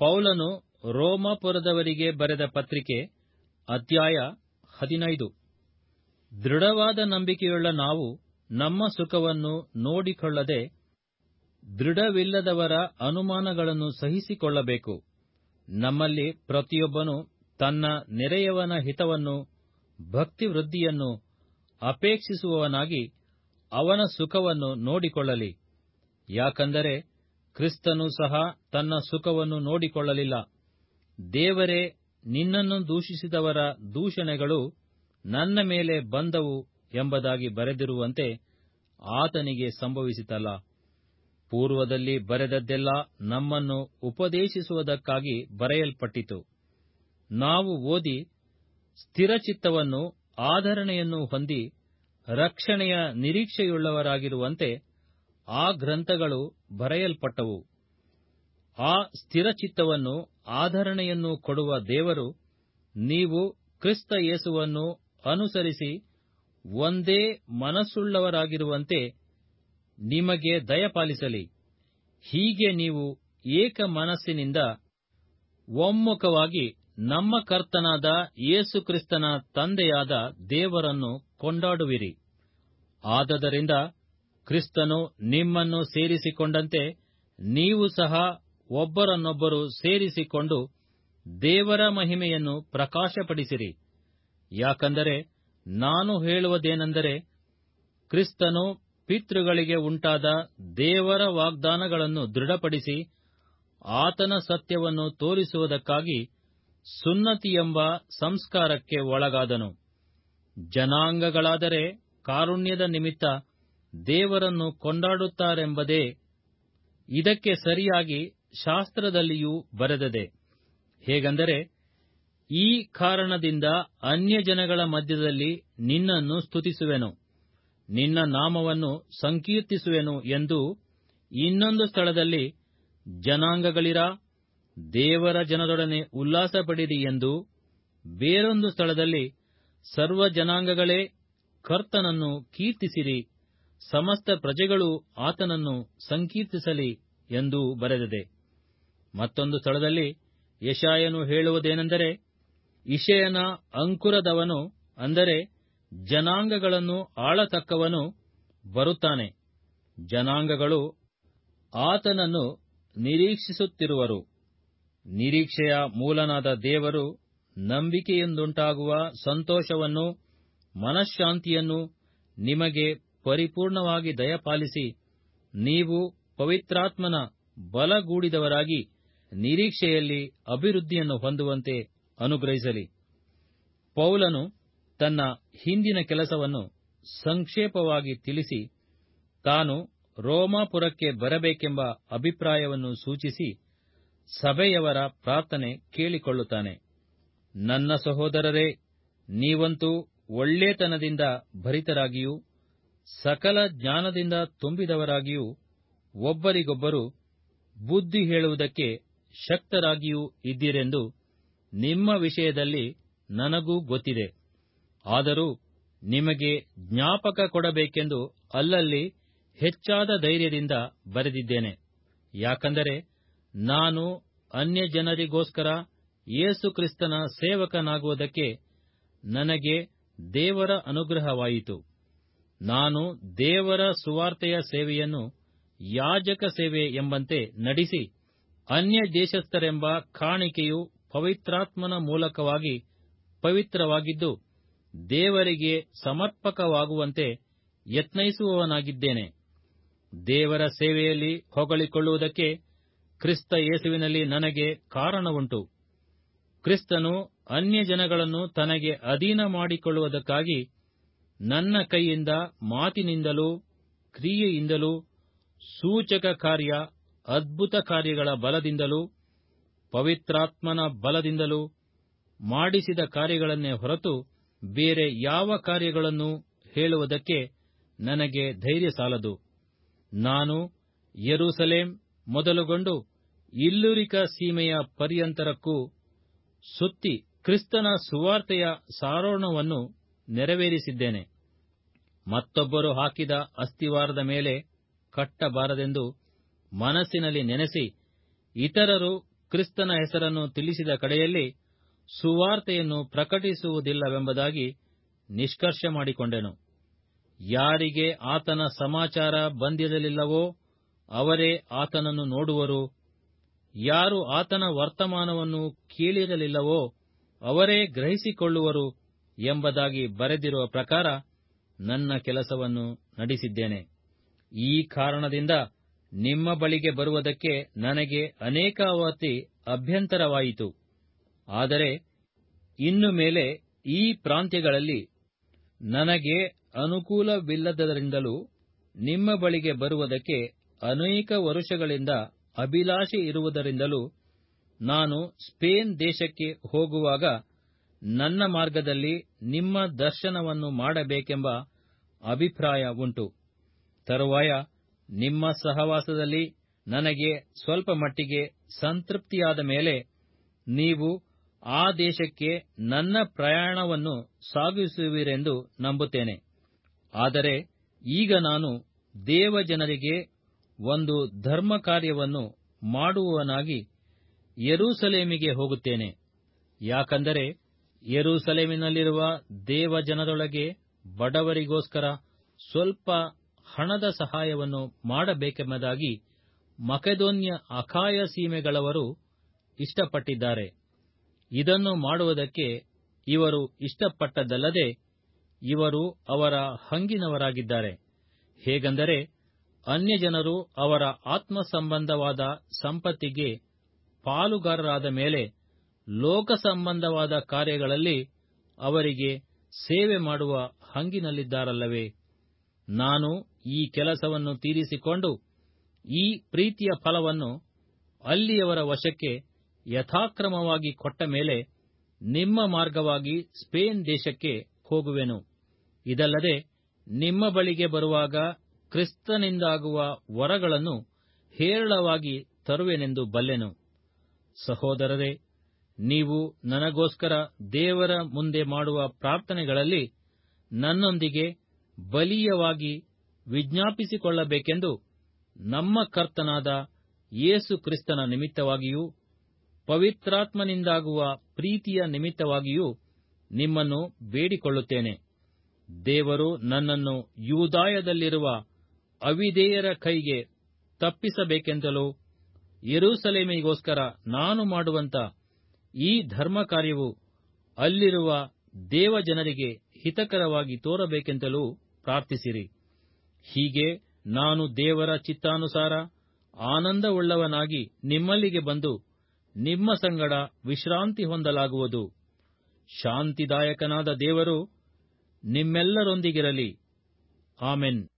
ಪೌಲನು ರೋಮಾಪುರದವರಿಗೆ ಬರೆದ ಪತ್ರಿಕೆ ಅಧ್ಯಾಯ ಹದಿನೈದು ದೃಢವಾದ ನಂಬಿಕೆಯುಳ್ಳ ನಾವು ನಮ್ಮ ಸುಖವನ್ನು ನೋಡಿಕೊಳ್ಳದೆ ದೃಢವಿಲ್ಲದವರ ಅನುಮಾನಗಳನ್ನು ಸಹಿಸಿಕೊಳ್ಳಬೇಕು ನಮ್ಮಲ್ಲಿ ಪ್ರತಿಯೊಬ್ಬನು ತನ್ನ ನೆರೆಯವನ ಹಿತವನ್ನು ಭಕ್ತಿವೃದ್ಧಿಯನ್ನು ಅಪೇಕ್ಷಿಸುವವನಾಗಿ ಅವನ ಸುಖವನ್ನು ನೋಡಿಕೊಳ್ಳಲಿ ಯಾಕಂದರೆ ಕ್ರಿಸ್ತನು ಸಹ ತನ್ನ ಸುಖವನ್ನು ನೋಡಿಕೊಳ್ಳಲಿಲ್ಲ ದೇವರೇ ನಿನ್ನನ್ನು ದೂಷಿಸಿದವರ ದೂಷಣೆಗಳು ನನ್ನ ಮೇಲೆ ಬಂದವು ಎಂಬುದಾಗಿ ಬರೆದಿರುವಂತೆ ಆತನಿಗೆ ಸಂಭವಿಸಿತಲ್ಲ ಪೂರ್ವದಲ್ಲಿ ಬರೆದದ್ದೆಲ್ಲ ನಮ್ಮನ್ನು ಉಪದೇಶಿಸುವುದಕ್ಕಾಗಿ ಬರೆಯಲ್ಪಟ್ಟಿತು ನಾವು ಓದಿ ಸ್ಥಿರಚಿತ್ತವನ್ನು ಆಧರಣೆಯನ್ನು ಹೊಂದಿ ರಕ್ಷಣೆಯ ನಿರೀಕ್ಷೆಯುಳ್ಳವರಾಗಿರುವಂತೆ ಆ ಗ್ರಂಥಗಳು ಬರೆಯಲ್ಪಟ್ಟವು ಆ ಸ್ಥಿರಚಿತ್ತವನ್ನು ಆಧರಣೆಯನ್ನು ಕೊಡುವ ದೇವರು ನೀವು ಕ್ರಿಸ್ತ ಯೇಸುವನ್ನು ಅನುಸರಿಸಿ ಒಂದೇ ಮನಸ್ಸುಳ್ಳವರಾಗಿರುವಂತೆ ನಿಮಗೆ ದಯಪಾಲಿಸಲಿ ಹೀಗೆ ನೀವು ಏಕ ಮನಸ್ಸಿನಿಂದ ಒಮ್ಮುಖವಾಗಿ ನಮ್ಮ ಕರ್ತನಾದ ಯೇಸು ಕ್ರಿಸ್ತನ ತಂದೆಯಾದ ದೇವರನ್ನು ಕೊಂಡಾಡುವಿರಿ ಆದದರಿಂದ ಕ್ರಿಸ್ತನು ನಿಮ್ಮನ್ನು ಸೇರಿಸಿಕೊಂಡಂತೆ ನೀವು ಸಹ ಒಬ್ಬರನ್ನೊಬ್ಬರು ಸೇರಿಸಿಕೊಂಡು ದೇವರ ಮಹಿಮೆಯನ್ನು ಪ್ರಕಾಶಪಡಿಸಿರಿ ಯಾಕಂದರೆ ನಾನು ಹೇಳುವುದೇನೆಂದರೆ ಕ್ರಿಸ್ತನು ಪಿತೃಗಳಿಗೆ ಉಂಟಾದ ದೇವರ ವಾಗ್ದಾನಗಳನ್ನು ದೃಢಪಡಿಸಿ ಆತನ ಸತ್ಯವನ್ನು ತೋರಿಸುವುದಕ್ಕಾಗಿ ಸುನ್ನತಿಯೆಂಬ ಸಂಸ್ಕಾರಕ್ಕೆ ಒಳಗಾದನು ಜನಾಂಗಗಳಾದರೆ ಕಾರುಣ್ಯದ ನಿಮಿತ್ತ ದೇವರನ್ನು ಕೊಂಡಾಡುತ್ತಾರೆಂಬುದೇ ಇದಕ್ಕೆ ಸರಿಯಾಗಿ ಶಾಸ್ತ್ರದಲ್ಲಿಯೂ ಬರೆದದೆ ಹೇಗೆಂದರೆ ಈ ಕಾರಣದಿಂದ ಅನ್ಯಜನಗಳ ಮಧ್ಯದಲ್ಲಿ ನಿನ್ನನ್ನು ಸ್ತುತಿಸುವೆನು ನಿನ್ನ ನಾಮವನ್ನು ಸಂಕೀರ್ತಿಸುವೆನು ಎಂದು ಇನ್ನೊಂದು ಸ್ಥಳದಲ್ಲಿ ಜನಾಂಗಗಳಿರ ದೇವರ ಜನರೊಡನೆ ಉಲ್ಲಾಸಪಡಿರಿ ಎಂದು ಬೇರೊಂದು ಸ್ಥಳದಲ್ಲಿ ಸರ್ವ ಜನಾಂಗಗಳೇ ಕರ್ತನನ್ನು ಕೀರ್ತಿಸಿರಿ ಸಮಸ್ತ ಪ್ರಜೆಗಳು ಆತನನ್ನು ಸಂಕೀರ್ತಿಸಲಿ ಎಂದು ಬರೆದಿದೆ ಮತ್ತೊಂದು ಸ್ಥಳದಲ್ಲಿ ಯಶಾಯನು ಹೇಳುವುದೇನೆಂದರೆ ಇಷಯನ ಅಂಕುರದವನು ಅಂದರೆ ಜನಾಂಗಗಳನ್ನು ಆಳತಕ್ಕವನು ಬರುತ್ತಾನೆ ಜನಾಂಗಗಳು ಆತನನ್ನು ನಿರೀಕ್ಷಿಸುತ್ತಿರುವರು ನಿರೀಕ್ಷೆಯ ಮೂಲನಾದ ದೇವರು ನಂಬಿಕೆಯಿಂದುಂಟಾಗುವ ಸಂತೋಷವನ್ನು ಮನಃಶಾಂತಿಯನ್ನು ನಿಮಗೆ ಪರಿಪೂರ್ಣವಾಗಿ ದಯಪಾಲಿಸಿ ನೀವು ಪವಿತ್ರಾತ್ಮನ ಬಲಗೂಡಿದವರಾಗಿ ನಿರೀಕ್ಷೆಯಲ್ಲಿ ಅಭಿವೃದ್ಧಿಯನ್ನು ಹೊಂದುವಂತೆ ಅನುಗ್ರಹಿಸಲಿ ಪೌಲನು ತನ್ನ ಹಿಂದಿನ ಕೆಲಸವನ್ನು ಸಂಕ್ಷೇಪವಾಗಿ ತಿಳಿಸಿ ತಾನು ರೋಮಾಪುರಕ್ಕೆ ಬರಬೇಕೆಂಬ ಅಭಿಪ್ರಾಯವನ್ನು ಸೂಚಿಸಿ ಸಭೆಯವರ ಪ್ರಾರ್ಥನೆ ಕೇಳಿಕೊಳ್ಳುತ್ತಾನೆ ನನ್ನ ಸಹೋದರರೇ ನೀವಂತೂ ಒಳ್ಳೆತನದಿಂದ ಭರಿತರಾಗಿಯೂ ಸಕಲ ಜ್ಞಾನದಿಂದ ತುಂಬಿದವರಾಗಿಯೂ ಒಬ್ಬರಿಗೊಬ್ಬರು ಬುದ್ಧಿ ಹೇಳುವುದಕ್ಕೆ ಶಕ್ತರಾಗಿಯೂ ಇದ್ದೀರೆಂದು ನಿಮ್ಮ ವಿಷಯದಲ್ಲಿ ನನಗೂ ಗೊತ್ತಿದೆ ಆದರೂ ನಿಮಗೆ ಜ್ಞಾಪಕ ಕೊಡಬೇಕೆಂದು ಅಲ್ಲಲ್ಲಿ ಹೆಚ್ಚಾದ ಧೈರ್ಯದಿಂದ ಬರೆದಿದ್ದೇನೆ ಯಾಕಂದರೆ ನಾನು ಅನ್ಯಜನರಿಗೋಸ್ಕರ ಯೇಸು ಕ್ರಿಸ್ತನ ಸೇವಕನಾಗುವುದಕ್ಕೆ ನನಗೆ ದೇವರ ಅನುಗ್ರಹವಾಯಿತು ನಾನು ದೇವರ ಸುವಾರ್ತೆಯ ಸೇವೆಯನ್ನು ಯಾಜಕ ಸೇವೆ ಎಂಬಂತೆ ನಡೆಸಿ ಅನ್ಯ ದೇಶಸ್ಥರೆಂಬ ಕಾಣಿಕೆಯು ಪವಿತ್ರಾತ್ಮನ ಮೂಲಕವಾಗಿ ಪವಿತ್ರವಾಗಿದ್ದು ದೇವರಿಗೆ ಸಮರ್ಪಕವಾಗುವಂತೆ ಯತ್ನಿಸುವವನಾಗಿದ್ದೇನೆ ದೇವರ ಸೇವೆಯಲ್ಲಿ ಹೊಗಳಿಕೊಳ್ಳುವುದಕ್ಕೆ ಕ್ರಿಸ್ತ ಯೇಸುವಿನಲ್ಲಿ ನನಗೆ ಕಾರಣವುಂಟು ಕ್ರಿಸ್ತನು ಅನ್ಯಜನಗಳನ್ನು ತನಗೆ ಅಧೀನ ಮಾಡಿಕೊಳ್ಳುವುದಕ್ಕಾಗಿ ನನ್ನ ಕೈಯಿಂದ ಮಾತಿನಿಂದಲೂ ಕ್ರಿಯೆಯಿಂದಲೂ ಸೂಚಕ ಕಾರ್ಯ ಅದ್ಭುತ ಕಾರ್ಯಗಳ ಬಲದಿಂದಲೂ ಪವಿತ್ರಾತ್ಮನ ಬಲದಿಂದಲೂ ಮಾಡಿಸಿದ ಕಾರ್ಯಗಳನ್ನೇ ಹೊರತು ಬೇರೆ ಯಾವ ಕಾರ್ಯಗಳನ್ನು ಹೇಳುವುದಕ್ಕೆ ನನಗೆ ಧೈರ್ಯ ಸಾಲದು ನಾನು ಯೆರೂಸಲೇಮ್ ಮೊದಲುಗೊಂಡು ಇಲ್ಲುರಿಕ ಸೀಮೆಯ ಪರ್ಯಂತರಕ್ಕೂ ಸುತ್ತಿ ಕ್ರಿಸ್ತನ ಸುವಾರ್ತೆಯ ಸಾರೋಣವನ್ನು ನೆರವೇರಿಸಿದ್ದೇನೆ ಮತ್ತೊಬ್ಬರು ಹಾಕಿದ ಅಸ್ತಿವಾರದ ಮೇಲೆ ಕಟ್ಟಬಾರದೆಂದು ಮನಸ್ಸಿನಲ್ಲಿ ನೆನೆಸಿ ಇತರರು ಕ್ರಿಸ್ತನ ಹೆಸರನ್ನು ತಿಳಿಸಿದ ಕಡೆಯಲ್ಲಿ ಸುವಾರ್ತೆಯನ್ನು ಪ್ರಕಟಿಸುವುದಿಲ್ಲವೆಂಬುದಾಗಿ ನಿಷ್ಕರ್ಷೆ ಮಾಡಿಕೊಂಡೆನು ಯಾರಿಗೆ ಆತನ ಸಮಾಚಾರ ಬಂದಿರಲಿಲ್ಲವೋ ಅವರೇ ಆತನನ್ನು ನೋಡುವರು ಯಾರು ಆತನ ವರ್ತಮಾನವನ್ನು ಕೇಳಿರಲಿಲ್ಲವೋ ಅವರೇ ಗ್ರಹಿಸಿಕೊಳ್ಳುವರು ಎಂಬುದಾಗಿ ಬರೆದಿರುವ ಪ್ರಕಾರ ನನ್ನ ಕೆಲಸವನ್ನು ನಡೆಸಿದ್ದೇನೆ ಈ ಕಾರಣದಿಂದ ನಿಮ್ಮ ಬಳಿಗೆ ಬರುವುದಕ್ಕೆ ನನಗೆ ಅನೇಕಾವತಿ ಅಭ್ಯಂತರವಾಯಿತು ಆದರೆ ಇನ್ನು ಮೇಲೆ ಈ ಪ್ರಾಂತ್ಯಗಳಲ್ಲಿ ನನಗೆ ಅನುಕೂಲವಿಲ್ಲದರಿಂದಲೂ ನಿಮ್ಮ ಬಳಿಗೆ ಬರುವುದಕ್ಕೆ ಅನೇಕ ವರುಷಗಳಿಂದ ಅಭಿಲಾಷೆ ಇರುವುದರಿಂದಲೂ ನಾನು ಸ್ಪೇನ್ ದೇಶಕ್ಕೆ ಹೋಗುವಾಗ ನನ್ನ ಮಾರ್ಗದಲ್ಲಿ ನಿಮ್ಮ ದರ್ಶನವನ್ನು ಮಾಡಬೇಕೆಂಬ ಅಭಿಪ್ರಾಯ ಉಂಟು ತರುವಾಯ ನಿಮ್ಮ ಸಹವಾಸದಲ್ಲಿ ನನಗೆ ಸ್ವಲ್ಪ ಮಟ್ಟಿಗೆ ಸಂತೃಪ್ತಿಯಾದ ಮೇಲೆ ನೀವು ಆ ದೇಶಕ್ಕೆ ನನ್ನ ಪ್ರಯಾಣವನ್ನು ಸಾಗಿಸುವಿರೆಂದು ನಂಬುತ್ತೇನೆ ಆದರೆ ಈಗ ನಾನು ದೇವಜನರಿಗೆ ಒಂದು ಧರ್ಮ ಕಾರ್ಯವನ್ನು ಮಾಡುವವನಾಗಿ ಯೆರೂಸಲೇಮಿಗೆ ಹೋಗುತ್ತೇನೆ ಯಾಕಂದರೆ ಯೆರೂಸಲೇಮಿನಲ್ಲಿರುವ ದೇವಜನರೊಳಗೆ ಬಡವರಿಗೋಸ್ಕರ ಸ್ವಲ್ಪ ಹಣದ ಸಹಾಯವನ್ನು ಮಾಡಬೇಕೆಂಬುದಾಗಿ ಮಕೆದೋನ್ಯ ಅಖಾಯ ಸೀಮೆಗಳವರು ಇಷ್ಟಪಟ್ಟಿದ್ದಾರೆ ಇದನ್ನು ಮಾಡುವುದಕ್ಕೆ ಇವರು ಇಷ್ಟಪಟ್ಟದ್ದಲ್ಲದೆ ಇವರು ಅವರ ಹಂಗಿನವರಾಗಿದ್ದಾರೆ ಹೇಗೆಂದರೆ ಅನ್ಯಜನರು ಅವರ ಆತ್ಮ ಸಂಬಂಧವಾದ ಸಂಪತ್ತಿಗೆ ಪಾಲುಗಾರರಾದ ಮೇಲೆ ಲೋಕ ಸಂಬಂಧವಾದ ಕಾರ್ಯಗಳಲ್ಲಿ ಅವರಿಗೆ ಸೇವೆ ಮಾಡುವ ಹಂಗಿನಲ್ಲಿದ್ದಾರಲ್ಲವೇ ನಾನು ಈ ಕೆಲಸವನ್ನು ತೀರಿಸಿಕೊಂಡು ಈ ಪ್ರೀತಿಯ ಫಲವನ್ನು ಅಲ್ಲಿಯವರ ವಶಕ್ಕೆ ಯಥಾಕ್ರಮವಾಗಿ ಕೊಟ್ಟ ಮೇಲೆ ನಿಮ್ಮ ಮಾರ್ಗವಾಗಿ ಸ್ಪೇನ್ ದೇಶಕ್ಕೆ ಹೋಗುವೆನು ಇದಲ್ಲದೆ ನಿಮ್ಮ ಬಳಿಗೆ ಬರುವಾಗ ಕ್ರಿಸ್ತನಿಂದಾಗುವ ವರಗಳನ್ನು ಹೇರಳವಾಗಿ ತರುವೆನೆಂದು ಬಲ್ಲೆನು ಸಹೋದರರೇ ನೀವು ನನಗೋಸ್ಕರ ದೇವರ ಮುಂದೆ ಮಾಡುವ ಪ್ರಾರ್ಥನೆಗಳಲ್ಲಿ ನನ್ನೊಂದಿಗೆ ಬಲೀಯವಾಗಿ ವಿಜ್ಞಾಪಿಸಿಕೊಳ್ಳಬೇಕೆಂದು ನಮ್ಮ ಕರ್ತನಾದ ಯೇಸು ಕ್ರಿಸ್ತನ ನಿಮಿತ್ತವಾಗಿಯೂ ಪವಿತ್ರಾತ್ಮನಿಂದಾಗುವ ಪ್ರೀತಿಯ ನಿಮಿತ್ತವಾಗಿಯೂ ನಿಮ್ಮನ್ನು ಬೇಡಿಕೊಳ್ಳುತ್ತೇನೆ ದೇವರು ನನ್ನನ್ನು ಯೂದಾಯದಲ್ಲಿರುವ ಅವಿಧೇಯರ ಕೈಗೆ ತಪ್ಪಿಸಬೇಕೆಂತಲೂ ಯೆರೂಸಲೇಮಿಗೋಸ್ಕರ ನಾನು ಮಾಡುವಂತ ಈ ಧರ್ಮ ಕಾರ್ಯವು ಅಲ್ಲಿರುವ ದೇವಜನರಿಗೆ ಹಿತಕರವಾಗಿ ತೋರಬೇಕೆಂತಲೂ ಪ್ರಾರ್ಥಿಸಿರಿ ಹೀಗೆ ನಾನು ದೇವರ ಚಿತ್ತಾನುಸಾರ ಆನಂದವುಳ್ಳವನಾಗಿ ನಿಮ್ಮಲ್ಲಿಗೆ ಬಂದು ನಿಮ್ಮ ಸಂಗಡ ವಿಶ್ರಾಂತಿ ಹೊಂದಲಾಗುವುದು ಶಾಂತಿದಾಯಕನಾದ ದೇವರು ನಿಮ್ಮೆಲ್ಲರೊಂದಿಗಿರಲಿ ಆಮೆನ್